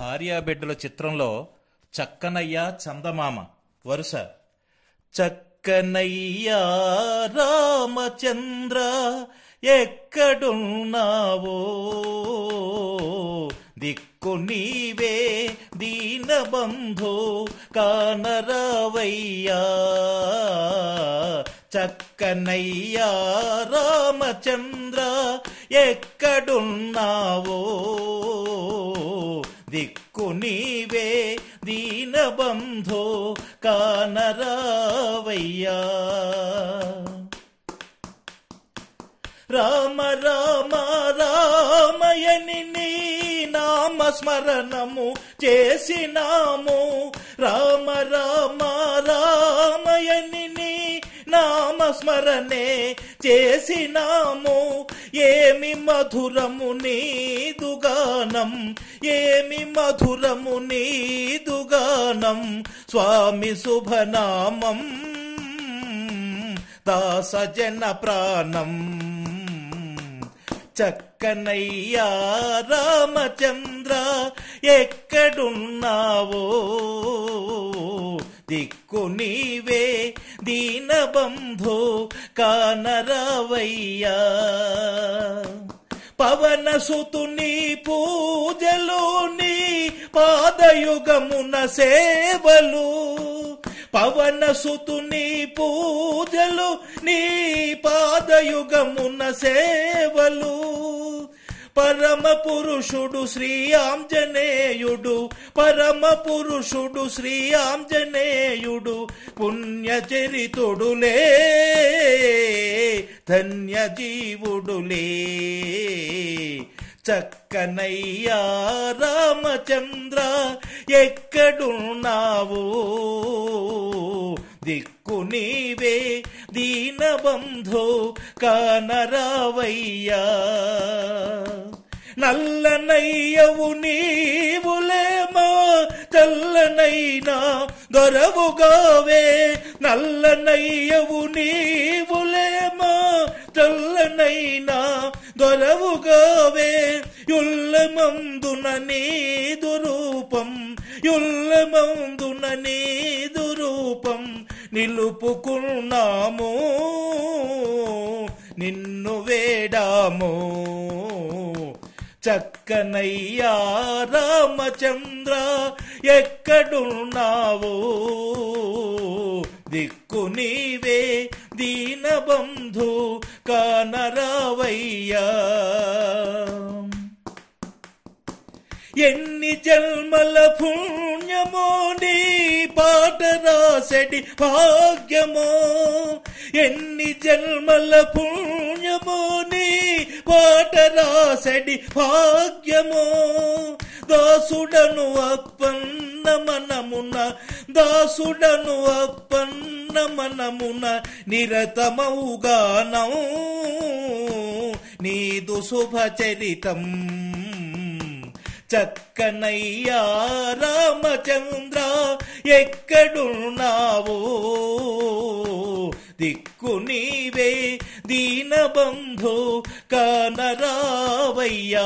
భార్యాబిడ్డల చిత్రంలో చక్కనయ్య చందమామ వరుస చక్కనయ్య రామచంద్ర ఎక్కడున్నావో దిక్కు నీవే దీనబంధు కానరవయ్యా చక్కనయ్యా రామచంద్ర ఎక్కడున్నావో దిక్కు నీవే దీనబంధో కానరావయ్యా రామ రామ రామయని నీ నామస్మరణము చేసినాము రామ రామ రామయని నీ నామస్మరణే చేసినాము ఏమి మధురము నీదుగానం ఏమి మధురము నీదుగానం స్వామి శుభనామం దాసజన ప్రాణం చక్కనయ్యా రామచంద్ర ఎక్కడున్నావో దిక్కు నీవే దీనబంధు కానరవయ్యా పవన సుతుని పూజలు నీ పాదయుగమున సేవలు పవన సుతుని పూజలు నీ పాదయుగమున సేవలు పరమ పురుషుడు శ్రీ ఆంజనేయుడు పరమ పురుషుడు శ్రీ ఆంజనేయుడు పుణ్యచరితుడులే ధన్య జీవుడులే చక్కనయ్యా రామచంద్ర ఎక్కడున్నావు దిక్కు నీవే దీనబంధు కానరావయ్యా నల్లనయ్యవు నీవులేమో తెల్లనైనా దొరవుగావే నల్లనయ్యవు నీవులేమో తెల్లనైనా దొరవుగావే యుల్లమందున నీదు రూపం యుల్లమందున నీదు రూపం నిలుపుకున్నాము నిన్ను వేడాము చక్కనయ్యా రామచంద్ర ఎక్కడున్నావో దిక్కు నీవే దీనబంధు కానరావయ్యా ఎన్ని జన్మల పుణ్యమో నీ పాట రాసడి భాగ్యమో ఎన్ని జన్మల పుణ్యమో నీ పాట రాసడి భాగ్యమో దాసుడను అప్పన్న మనమున దాసుడను అప్పన్న మనమున నిరతమౌగానం నీదు శుభచరితం చక్కనయ్యా రామచంద్ర ఎక్కడున్నావో దిక్కు నీవే దీనబంధు కానరావయ్యా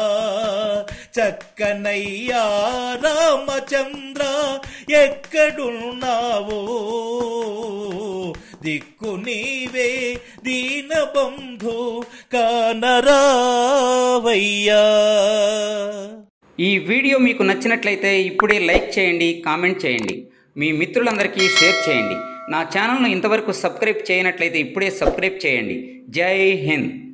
చక్కనయ్యా రామచంద్ర ఎక్కడున్నావో దిక్కు నీవే దీనబంధు కానరావయ్యా ఈ వీడియో మీకు నచ్చినట్లయితే ఇప్పుడే లైక్ చేయండి కామెంట్ చేయండి మీ మిత్రులందరికీ షేర్ చేయండి నా ఛానల్ను ఇంతవరకు సబ్స్క్రైబ్ చేయనట్లయితే ఇప్పుడే సబ్స్క్రైబ్ చేయండి జై హింద్